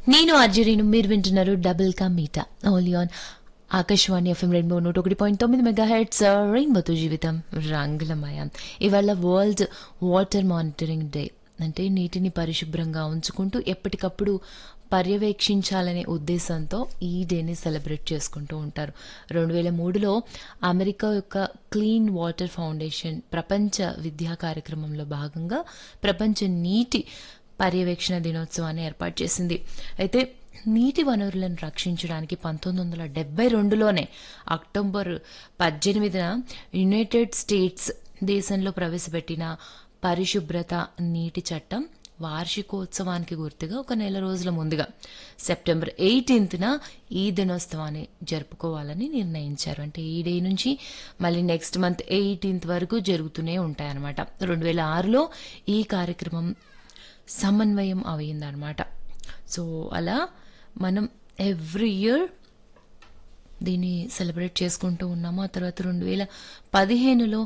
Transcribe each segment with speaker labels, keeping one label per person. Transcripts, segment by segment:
Speaker 1: నేను అర్జురీను మీరు వింటున్నారు double ka meetha only on Akashvani FM rainbow నూట ఒకటి పాయింట్ తొమ్మిది మెగా హెడ్స్ రెయిన్బోతో జీవితం రంగులమయ ఇవాళ వరల్డ్ వాటర్ మానిటరింగ్ డే అంటే నీటిని పరిశుభ్రంగా ఉంచుకుంటూ ఎప్పటికప్పుడు పర్యవేక్షించాలనే ఉద్దేశంతో ఈ డేని సెలబ్రేట్ చేసుకుంటూ ఉంటారు రెండు వేల మూడులో అమెరికా యొక్క క్లీన్ వాటర్ ఫౌండేషన్ ప్రపంచ విద్యా కార్యక్రమంలో భాగంగా ప్రపంచ నీటి పర్యవేక్షణ దినోత్సవాన్ని ఏర్పాటు చేసింది అయితే నీటి వనరులను రక్షించడానికి పంతొమ్మిది వందల డెబ్బై రెండులోనే అక్టోబర్ పద్దెనిమిదిన యునైటెడ్ స్టేట్స్ దేశంలో ప్రవేశపెట్టిన పరిశుభ్రత నీటి చట్టం వార్షికోత్సవానికి గుర్తుగా ఒక నెల రోజుల ముందుగా సెప్టెంబర్ ఎయిటీన్త్న ఈ దినోత్సవాన్ని జరుపుకోవాలని నిర్ణయించారు అంటే ఈ డే నుంచి మళ్ళీ నెక్స్ట్ మంత్ ఎయిటీన్త్ వరకు జరుగుతూనే ఉంటాయన్నమాట రెండు వేల ఆరులో ఈ కార్యక్రమం సమన్వయం అయిందనమాట సో అలా మనం ఎవ్రీ ఇయర్ దీన్ని సెలబ్రేట్ చేసుకుంటూ ఉన్నాము ఆ తర్వాత రెండు వేల పదిహేనులో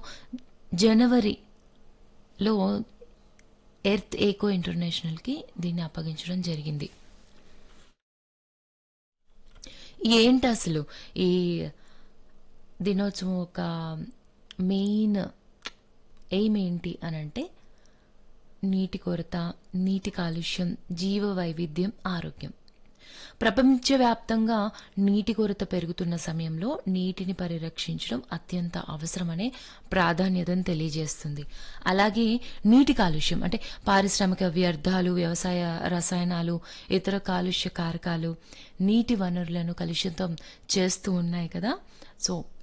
Speaker 1: జనవరిలో ఎర్త్ ఏకో ఇంటర్నేషనల్కి దీన్ని అప్పగించడం జరిగింది ఏంటి అసలు ఈ దినోత్సవం ఒక మెయిన్ ఎయిమ్ ఏంటి అని అంటే నీటి కొరత నీటి కాలుష్యం జీవ వైవిధ్యం ఆరోగ్యం ప్రపంచవ్యాప్తంగా నీటి కొరత పెరుగుతున్న సమయంలో నీటిని పరిరక్షించడం అత్యంత అవసరమనే ప్రాధాన్యతను తెలియజేస్తుంది అలాగే నీటి కాలుష్యం అంటే పారిశ్రామిక వ్యర్థాలు వ్యవసాయ రసాయనాలు ఇతర కాలుష్య కారకాలు నీటి వనరులను కలుషితం చేస్తూ ఉన్నాయి కదా సో